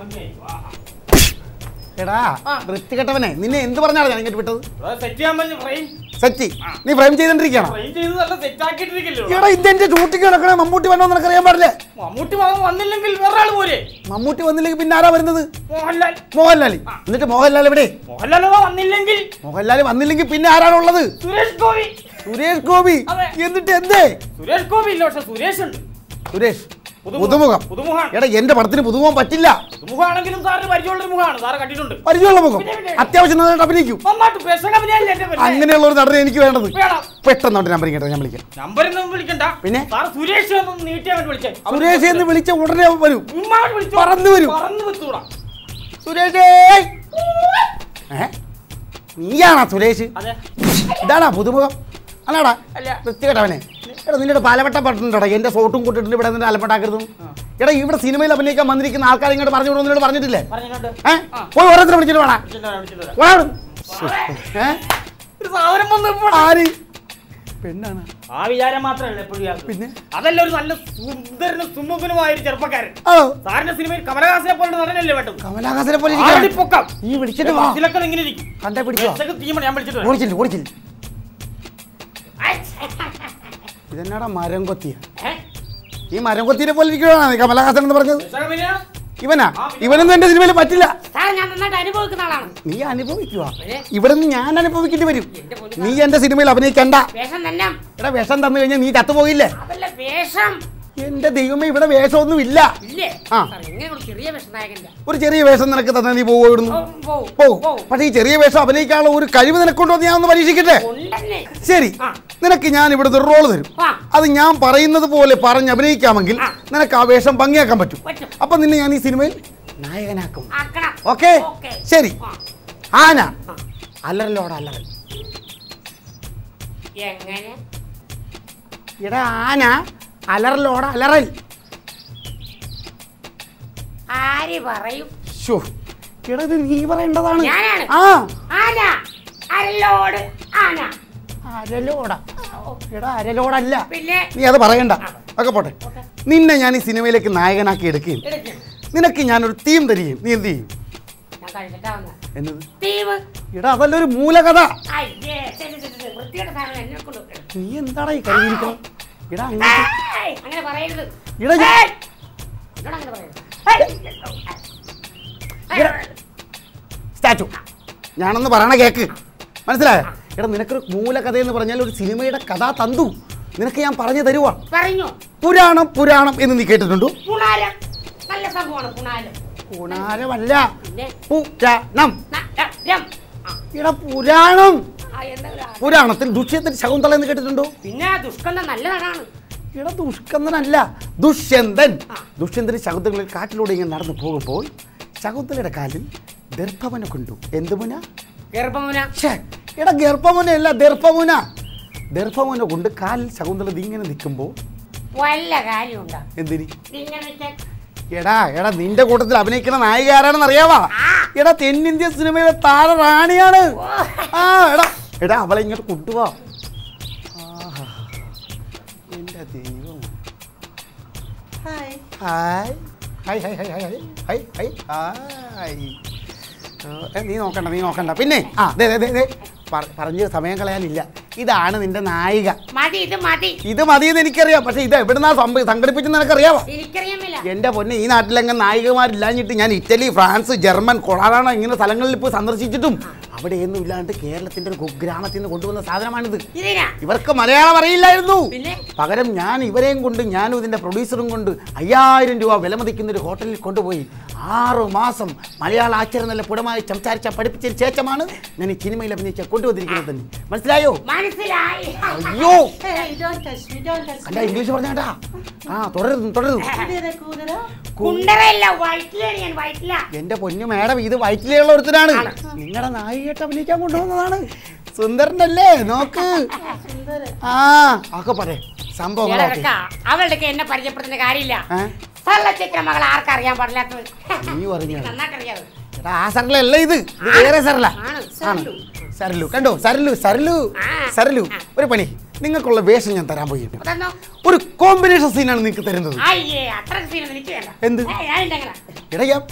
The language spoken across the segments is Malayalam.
എടാ ആ. വൃത്തികെട്ടവനെ നിന്നെ എന്ത് പറഞ്ഞാണ് ഞാൻ ഇങ്ങോട്ട് വിട്ടത് സെറ്റ് ചെയ്യാൻ പറ്റും ഫ്രെയിം സെറ്റി നീ ഫ്രെയിം ചെയ്തോണ്ടിരിക്കണം ഫ്രെയിം ചെയ്ത് നല്ല സെറ്റ് ആക്കിയിട്ടിരിക്കല്ലോ എടാ ഇതെന്റെ ഷൂട്ടിങ് കിടക്കണേ മമ്മൂട്ടി വന്നോ നിനക്ക് അറിയാൻ പാടില്ലേ മമ്മൂട്ടി മകൻ വന്നില്ലെങ്കിൽ വേറെ ആള് പോരെ മമ്മൂട്ടി വന്നില്ലെങ്കിൽ പിന്നെ ആരാ വരുന്നത് മോഹൻലാൽ മോഹൻലാൽ എന്നിട്ട് മോഹൻലാൽ എവിടെ മോഹൻലാൽ വന്നില്ലെങ്കിൽ മോഹൻലാൽ വന്നില്ലെങ്കിൽ പിന്നെ ആരാണുള്ളത് സുരേഷ് ഗോപി സുരേഷ് ഗോപി അതെ. എന്നിട്ട് എന്തേ സുരേഷ് ഗോപി ഇല്ല പക്ഷെ സുരേഷ് ഉണ്ട് സുരേഷ് പുതുമുഖം. പുതുമുഖം പുതുമുഖാണ്. എടാ എന്റെ പടത്തിന് പുതുമുഖം പറ്റില്ല മുഖമാണെങ്കിലും സാറിന് പരിചയമുള്ള ഒരു മുഖമാണ് സാറ് കണ്ടിട്ടുണ്ട് പരിചയമുള്ള മുഖം പിന്നെ, പിന്നെ. അത്യാവശ്യം നന്നായിട്ട് അഭിനയിക്കും നന്നായിട്ട് പെശക അഭിനയല്ലേ എന്റെ പെണ്ണ്? അങ്ങനെയുള്ള ഒരു നടനെ എനിക്ക് വേണ്ടത് വേണം പെട്ടെന്ന് അവന്റെ നമ്പർ കേട്ടോ ഞാൻ വിളിക്കാം നമ്പരൊന്നും വിളിക്കണ്ട പിന്നെ? സാറ് സുരേഷ് ഒന്ന് നീട്ടി അങ്ങോട്ട് വിളിച്ചേ സുരേഷ് എന്ന് വിളിച്ച ഉടനെ അവൻ വരും ഉമ്മാവോട് വിളിച്ചോ. പറന്ന് വരും. പറന്ന് വിത്തൂടാ സുരേഷേ ഏ നീയാണോ സുരേഷ് അതെ ഇതാണാ പുതുമുഖം അല്ലാടാ അല്ല. വൃത്തികെട്ടവനെ എടാ നിന്റെ പാലവട്ട പട്ടുണ്ടോടാ എന്റെ ഫോട്ടും കൂട്ടിട്ട് ഇവിടെ നിന്ന് അലമ്പട്ടാക്കരുതും എടാ ഇവിടെ സിനിമയിൽ അഭിനയിക്കാൻ വന്നിരിക്കുന്ന ആൾക്കാർ ഇങ്ങോട്ട് പറഞ്ഞു വിടുന്നതിനോട് പറഞ്ഞിട്ടില്ലേ പറഞ്ഞിട്ടുണ്ട് ഏ പോയി ഓരോരുത്തരെ വിളിച്ചിട്ട് വേണം വിളിച്ചിട്ട് വരാം, വിളിച്ചിട്ട് വരാം. ഏ ഒരു സാധനം വന്ന് ഇപ്പോൾ ആര് പെണ്ണാണ് ആ വിചാരം മാത്രമല്ല എപ്പോഴും ഇയാൾക്ക്. പിന്നെ? അതല്ല ഒരു നല്ല സുന്ദരനും സുമുഖനുമായ ഒരു ചെറുപ്പക്കാരൻ ഓ സാറിന്റെ സിനിമയിൽ കമലഹാസനെ പോലെ നടനല്ലേ വേണ്ടത് കമലഹാസനെ പോലെ ഇരിക്കുകയാണ്. ആടിപ്പൊക്കം ഈ വിളിച്ചിട്ട് വാ ബസ്സിലൊക്കെ ഇങ്ങനെ ഇരിക്കും കണ്ടേ പിടിച്ചോ ബസ്സൊക്കെ തീമണി ഞാൻ വിളിച്ചിട്ട് വരാം. ഓടിച്ചില്ല ഓടിച്ചില്ല ഇതെന്നാടാ മരം കൊത്തിയ ഏ? ഈ മരം കൊത്തിയെ പോലെ ഇരിക്കുകയാണ് കമലഹാസൻ എന്ന് പറഞ്ഞത് ബസ്സൊക്കെ പിന്നെയാ? ഇവനാ ആ, പിന്നെ? ഇവനൊന്നും എന്റെ സിനിമയിൽ പറ്റില്ല സാർ ഞാൻ നന്നായിട്ട് അനുഭവിക്കുന്ന ആളാണ് നീ അനുഭവിക്കുക പിന്നെ? ഇവിടെ നിന്ന് ഞാൻ അനുഭവിക്കേണ്ടി വരും എന്റെ പൊന്നു നീ എന്റെ സിനിമയിൽ അഭിനയിക്കണ്ട വേഷം തന്നെ എടാ വിഷം തന്നു കഴിഞ്ഞാൽ നീ ചത്തുപോയില്ലേ അതല്ല വേഷം എന്റെ ദൈവമേ ഇവിടെ വേഷമൊന്നും ഇല്ല ഇല്ലേ ആ. സാർ എങ്ങനെ ഒരു ചെറിയ വേഷം നായകന്റെ ഒരു ചെറിയ വേഷം നിനക്ക് തന്നെ നീ പോവുമായിരുന്നു പോവും പോവും പക്ഷേ ഈ ചെറിയ വേഷം അഭിനയിക്കാനുള്ള ഒരു കഴിവ് നിനക്കുണ്ടോ എന്ന് ഞാൻ ഒന്ന് പരീക്ഷിക്കട്ടെ ഉണ്ടെന്നെ ശരി ആ. നിനക്ക് ഞാൻ ഇവിടുത്തെ ഒരു റോള് തരും ആ. അത് ഞാൻ പറയുന്നത് പോലെ പറഞ്ഞ് അഭിനയിക്കാമെങ്കിൽ ആ. നിനക്ക് ആ വേഷം ഭംഗിയാക്കാൻ പറ്റും പറ്റും അപ്പൊ നിന്നെ ഞാൻ ഈ സിനിമയിൽ നായകനാക്കും ആക്കണം ഓക്കെ ഓക്കേ. ശരി ആ. ആന ആ. അല്ലറലോട് അല്ലറൽ എങ്ങനെ ഇവിടെ ആന അലറലോട് അലറൽ ആര് പറയും ശോ എടാ ഇത് നീ പറയേണ്ടതാണ് ഞാനാണ്. ആ ആന അരലോട് ആന അരലോട എടാ അരലോടല്ല പിന്നെ നീ അത് പറയണ്ട ഒക്കെ പോട്ടെ ഓക്കേ. നിന്നെ ഞാൻ ഈ സിനിമയിലേക്ക് നായകനാക്കി എടുക്കുകയും എടുക്ക്. നിനക്ക് ഞാനൊരു തീം തരികയും നീ എന്ത് ചെയ്യും ഞാൻ കഴിച്ചിട്ടാ വന്ന എന്നത് തീവ് എടാ അതല്ല ഒരു മൂലകഥ അയ്യേ ശരി, ശരി, ശരി. വൃത്തികെട്ട സാധനം എന്നെ കൊണ്ട് നീ എന്താടാ ഈ കരുതിയിരിക്കണം എടാ അങ്ങോട്ട് ഏയ്, അങ്ങനെ പറയരുത് എടാ ഞാൻ- ഏയ്, എന്നോട് അങ്ങനെ പറയരുത് ഏയ്, എടാ, സ്റ്റാച്ചു ഞാനൊന്ന് പറയണ കേക്ക് മനസ്സിലായോ എടാ നിനക്കൊരു മൂലകഥ എന്ന് പറഞ്ഞാൽ ഒരു സിനിമയുടെ കഥ തന്തു നിനക്ക് ഞാൻ പറഞ്ഞു തരുവാ പറഞ്ഞു പുരാണം പുരാണം എന്ന് നീ കേട്ടിട്ടുണ്ടോ പുണാരം നല്ല സംഭവമാണ് പുണാരം പുരാണമല്ല പിന്നെ പുരാണം ന- ര- രം. ആ, എടാ പുരാണം ആ, എന്താ ഒരു ആ- പുരാണത്തിൽ ദുഷ്യന്തൻ ശകുന്തള എന്ന് കേട്ടിട്ടുണ്ടോ പിന്നെ ആ ദുഷ്കന്ധം നല്ലതാണ് എടാ ദുഷ്കന്ദനല്ല ദുഷ്യന്തൻ ആ. ദുഷ്യന്തൻ ശകുന്തളയിൽ കാട്ടിലൂടെ ഇങ്ങനെ നടന്നു പോകുമ്പോൾ ശകുന്തളയുടെ കാലിൽ ദർഭവന കൊണ്ടു എന്ത് മുന ഗർഭമുന ഛേ, എടാ ഗർഭമുനയല്ല ദർഭമുന ദർഭമുന കൊണ്ട് കാലിൽ ശകുന്തള ഇങ്ങനെ നിൽക്കുമ്പോൾ വല്ല കാര്യമുണ്ടോ എന്തിനി ഇങ്ങനത്തെ എടാ എടാ നിന്റെ കൂട്ടത്തിൽ അഭിനയിക്കുന്ന നായിക ആരാണെന്ന് അറിയാവാ എടാ തെന്നിന്ത്യൻ സിനിമയിലെ താര റാണിയാണ് ആ എടാ എടാ അവളെ ഇങ്ങോട്ട് കൊണ്ടുപോവാ ആഹാ. എന്റെ ദൈവം ഹായ് ഹായ് ഹായ് ഹായ് ഹായ് ഹായ് ഹായ് ഹായ് ഹായ് ആ, ഏ, നീ നോക്കണ്ട നീ നോക്കണ്ട പിന്നെ ആ ദേ ദേ, ദേ ദേ പറ- പറഞ്ഞ് സമയം കളയാനില്ല ഇതാണ് നിന്റെ നായിക മതി ഇത് മതി ഇത് മതിയെന്ന് എനിക്കറിയാം പക്ഷെ ഇത് എവിടുന്നാ സംഭ സംഘടിപ്പിച്ചെന്ന് നിനക്കറിയാവോ എനിക്കറിയാമില്ല എന്റെ പൊന്നെ ഈ നാട്ടിലെങ്ങും നായികമാരില്ലാഞ്ഞിട്ട് ഞാൻ ഇറ്റലി ഫ്രാൻസ് ജർമ്മൻ കൊളാറാണോ ഇങ്ങനെ സ്ഥലങ്ങളിൽ പോയി സന്ദർശിച്ചിട്ടും അവിടെയൊന്നും ഇല്ലാണ്ട് കേരളത്തിന്റെ ഒരു കുഗ്രാമത്തിൽ നിന്ന് കൊണ്ടുവന്ന സാധനമാണിത് ഇതിനാ ഇവർക്ക് മലയാളം അറിയില്ലായിരുന്നു പിന്നെ പകരം ഞാൻ ഇവരെയും കൊണ്ട് ഞാനും ഇതിന്റെ പ്രൊഡ്യൂസറും കൊണ്ട് അയ്യായിരം രൂപ വിലമതിക്കുന്ന ഒരു ഹോട്ടലിൽ കൊണ്ടുപോയി ആറു മാസം മലയാള ആചാരം നല്ല പുടമായി സംസാരിച്ച പഠിപ്പിച്ചതിന് ശേഷമാണ് ഞാൻ ഈ സിനിമയിൽ അഭിനയിച്ച കൊണ്ടുവന്നിരിക്കുന്നത് തന്നെ മനസ്സിലായോ മനസ്സിലായി അയ്യോ Hey, don't touch me, don't touch കണ്ട ഇംഗ്ലീഷ് പറഞ്ഞാട്ടാ ആ തുടരുന്നു തുടരുന്നു me. Kudera, kudera. കുണ്ടറയല്ല വയറ്റിലാണ് ഞാൻ വയറ്റില എന്റെ പൊന്നു മാഡം ഇത് വയറ്റിലുള്ള ഒരുത്തനാണ് നിങ്ങളുടെ നായികയായിട്ട് അഭിനയിക്കാൻ കൊണ്ടുവന്നതാണ് സുന്ദരനല്ലേ നോക്ക് ആ ഒക്കെ പറ സംഭവങ്ങളൊക്കെ അവളുടെ എന്നെ പരിചയപ്പെടുത്തുന്ന കാര്യമില്ല ഏ? സരളച്ചേച്ചിയുടെ മകൾ ആർക്കറിയാൻ പാടില്ലാത്തത് നീ പറഞ്ഞു നന്നായിട്ട് അറിയാതെ എടാ ആ സരളല്ല ഇത് ഇത് വേറെ സരള ആണ് ആണ് സരലു കണ്ടോ സരലു സരലു ആ. സരലു ഒരു പണി നിങ്ങൾക്കുള്ള വേഷം ഞാൻ തരാൻ പോയിട്ട് അതെന്നോ ഒരു കോമ്പിനേഷൻ സീനാണ് നിങ്ങൾക്ക് തരുന്നത് അയ്യേ അത്ര സീനൊന്നും എനിക്ക് വേണ്ട എന്ത്? ഏയ്, ഞാൻ ഇല്ല അങ്ങനെ. ഇടയാ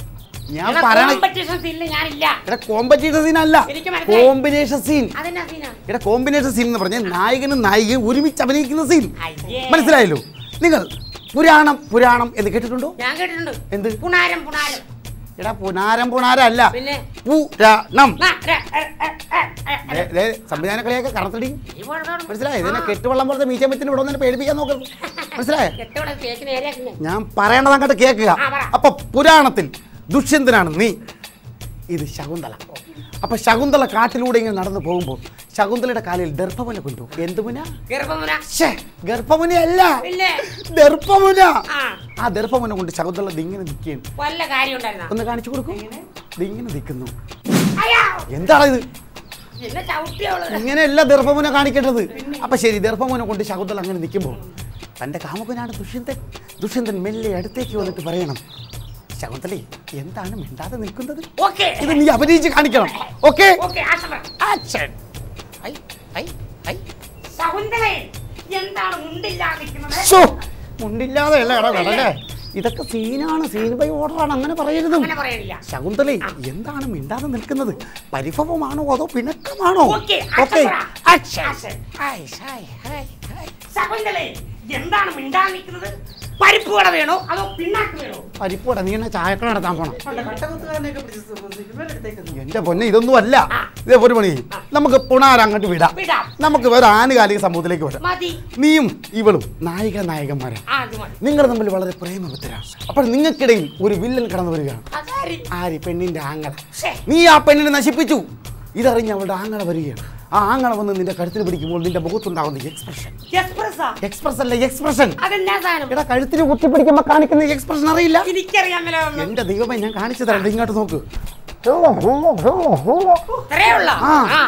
ഞാൻ പറയണ കോമ്പറ്റീഷൻ സീനിൽ ഞാനില്ല എടാ കോമ്പറ്റീഷൻ സീൻ അല്ല എനിക്ക് മനസ്സിലായി. കോമ്പിനേഷൻ സീൻ അതെന്നാ സീനാ എടാ കോമ്പിനേഷൻ സീൻ എന്ന് പറഞ്ഞാൽ നായകനും നായികയും ഒരുമിച്ച് അഭിനയിക്കുന്ന സീൻ അയ്യേ മനസ്സിലായല്ലോ നിങ്ങൾ പുരാണം പുരാണം എന്ന് കേട്ടിട്ടുണ്ടോ ഞാൻ കേട്ടിട്ടുണ്ട് എന്ത്? പുണാരം പുണാരം എടാ പുനാരം പുനാരം അല്ല പിന്നെ? പുരാണം നാ, ര, എ, എ, എ, എ, എ. ദേ, ദേ, സംവിധാന കളിയൊക്കെ കറത്തടി ഈ പോണതാണ്. മനസ്സിലായോ ഇതിനെ കെട്ടുവെള്ളം പോലത്തെ മീച്ചം വെച്ചിട്ട് ഇവിടെ ഒന്നെ പേടിപ്പിക്കാൻ നോക്കരുത് മനസ്സിലായോ കെട്ടോടെ തേച്ച് നേരെയാക്കി ഞാൻ. ഞാൻ പറയണത് അങ്ങോട്ട് കേൾക്കുക ആ, പറ. അപ്പൊ പുരാണത്തിൽ ദുഷ്യന്തനാണ് നീ ഇത് ശകുന്തള അപ്പൊ ശകുന്തള കാട്ടിലൂടെ ഇങ്ങനെ നടന്നു പോകുമ്പോൾ ശകുന്തളയുടെ കാലിൽ ദർഭമുന കൊണ്ടു എന്ത് മുന ഗർഭമുന ശ്ശേ, ഗർഭമുനയല്ല പിന്നെ ദർഭമുന ആ ആ ദർഭമുന കൊണ്ട് ശകുന്തള ദിങ്ങനെ നിൽക്കുകയാണ് വല്ല കാര്യം ഉണ്ടായിരുന്ന ഒന്ന് കാണിച്ചു കൊടുക്കും ദിങ്ങനെ നിൽക്കുന്നു അയ്യോ എന്താണ് ഇത് എന്നെ ചവിട്ടിയോളൂ ഇങ്ങനെയല്ല ദർഭമുന കാണിക്കേണ്ടത് അപ്പൊ ശരി ദർഭമുന കൊണ്ട് ശകുന്തള അങ്ങനെ നിൽക്കുമ്പോൾ തന്റെ കാമുകനാണ് ദുഷ്യന്തൻ ദുഷ്യന്തൻ മെല്ലെ അടുത്തേക്ക് വന്നിട്ട് പറയണം ശകുന്തളേ എന്താണ് മിണ്ടാതെ നിൽക്കുന്നത് ഓക്കെ ഇത് നീ അഭിനയിച്ച് കാണിക്കണം ഓക്കെ ഓക്കെ ആശം ശകുന്തളേ എന്താണ് മുണ്ടില്ലാതെ നിൽക്കുന്നത് മുണ്ടില്ലാതെ അല്ല എടാ കടലേ ഇതൊക്കെ സീനാണ് സീൻ ബൈ ഓർഡറാണ് അങ്ങനെ പറയരുത് അങ്ങനെ പറയണില്ല ശകുന്തളേ എന്താണ് മിണ്ടാതെ നിൽക്കുന്നത് പരിഭവമാണോ അതോ പിണക്കമാണോ ഓക്കെ ഓക്കെ ശകുന്തളേ എന്താണ് മിണ്ടാതെ നിൽക്കുന്നത് പരിപ്പ് വട വേണോ അതോ പിണ്ണാക്ക് വേണോ പരിപ്പോടെ നീ എന്നെ ചായക്കട നടത്താൻ പോണം കണ്ട കട്ടകുത്തുകാരനെയൊക്കെ പിടിച്ച് സിനിമയിലെടുത്തേക്കുന്നു എന്റെ പൊന്നെ ഇതൊന്നും അല്ല ഇതേ ഒരു പണി ചെയ്യ്. നമുക്ക് പുണാര അങ്ങോട്ട് വിടാം വിടാം നമുക്ക് വേറെ ആനുകാലിക സംഭവത്തിലേക്ക് വരാം മതി നീയും ഇവളും നായിക നായകന്മാരാണ് ആ അത് മതി നിങ്ങൾ തമ്മിൽ വളരെ പ്രേമബദ്ധരാണ് അപ്പോൾ നിങ്ങൾക്കിടയിൽ ഒരു വില്ലൻ കടന്നു വരികയാണ് അതാരി ആര് പെണ്ണിന്റെ ആങ്ങള ശ്ശേ. നീ ആ പെണ്ണിനെ നശിപ്പിച്ചു ഇതറിഞ്ഞ് അവളുടെ ആങ്ങള വരികയാണ് ആ ആങ്ങള വന്ന് നിന്റെ കഴുത്തിൽ പിടിക്കുമ്പോൾ നിന്റെ മുഖത്തുണ്ടാകുന്ന എക്സ്പ്രഷൻ എക്സ്പ്രസ്സാ എക്സ്പ്രസ് അല്ല എക്സ്പ്രഷൻ അതെന്നാ സാധനം എടാ കഴുത്തിന് കുത്തിപ്പിടിക്കുമ്പോ കാണിക്കുന്ന എക്സ്പ്രഷൻ അറിയില്ല എനിക്കറിയാമല്ലോ ഒന്ന്. എന്റെ ദൈവമേ ഞാൻ കാണിച്ചു തരാം ദേ ഇങ്ങോട്ട് നോക്ക് ഇത്രയേ ഉള്ളോ? ആ. ആ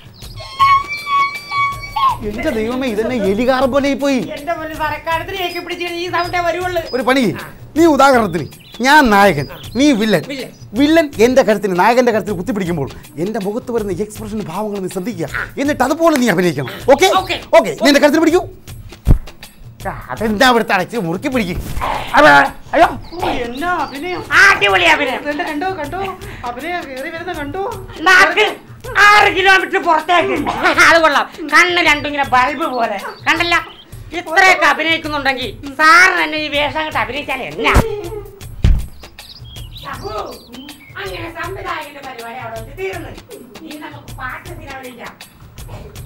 എന്റെ ദൈവമേ ഇതെന്നെ എലികാറം പോലെ പോയി എന്റെ പൊന്നു സാറേ കഴുത്തിലേക്ക് പിടിച്ചിട്ട് ഈ സൗണ്ടേ വരുവുള്ളൂ ഒരു പണി ചെയ്യ്. നീ ഉദാഹരണത്തിന് ഞാൻ നായകൻ നീ വില്ലൻ വില്ലൻ. വില്ലൻ എന്റെ കരുത്തിന് നായകന്റെ കരുത്തിൽ കുത്തിപ്പിടിക്കുമ്പോൾ എന്റെ മുഖത്ത് വരുന്ന എക്സ്പ്രഷൻ ഭാവങ്ങൾ നീ ശ്രദ്ധിക്കുക എന്നിട്ട് അതുപോലെ നീ അഭിനയിക്കണം ഓക്കെ Okay. ഓക്കെ നിന്റെ കരുത്തിൽ പിടിക്കൂ ആ, അതെന്താ ഇവിടുത്തെ അടച്ച് മുറുക്കി പിടിക്കും അയ്യോ എന്നാ അഭിനയം ആ, അടിപൊളി അഭിനയം കണ്ടോ കണ്ടോ കണ്ടോ അഭിനയം കയറി വരുന്ന കണ്ടോ നാക്ക് ആറ് കിലോമീറ്റർ പുറത്തേക്ക് അത് കൊള്ളാം കണ്ണ് രണ്ടും ഇങ്ങനെ ബൾബ് പോലെ കണ്ടല്ല ഇത്രയൊക്കെ അഭിനയിക്കുന്നുണ്ടെങ്കിൽ സാറ് തന്നെ ഈ വേഷം കണ്ട് അഭിനയിച്ചാൽ എന്നാ അപ്പോ, അങ്ങനെ സംവിധായകന്റെ പരിപാടി അവിടെ വെച്ച് തീർന്നു ഇനി നമുക്ക് പാട്ടത്തിന് അഭിനയിക്കാം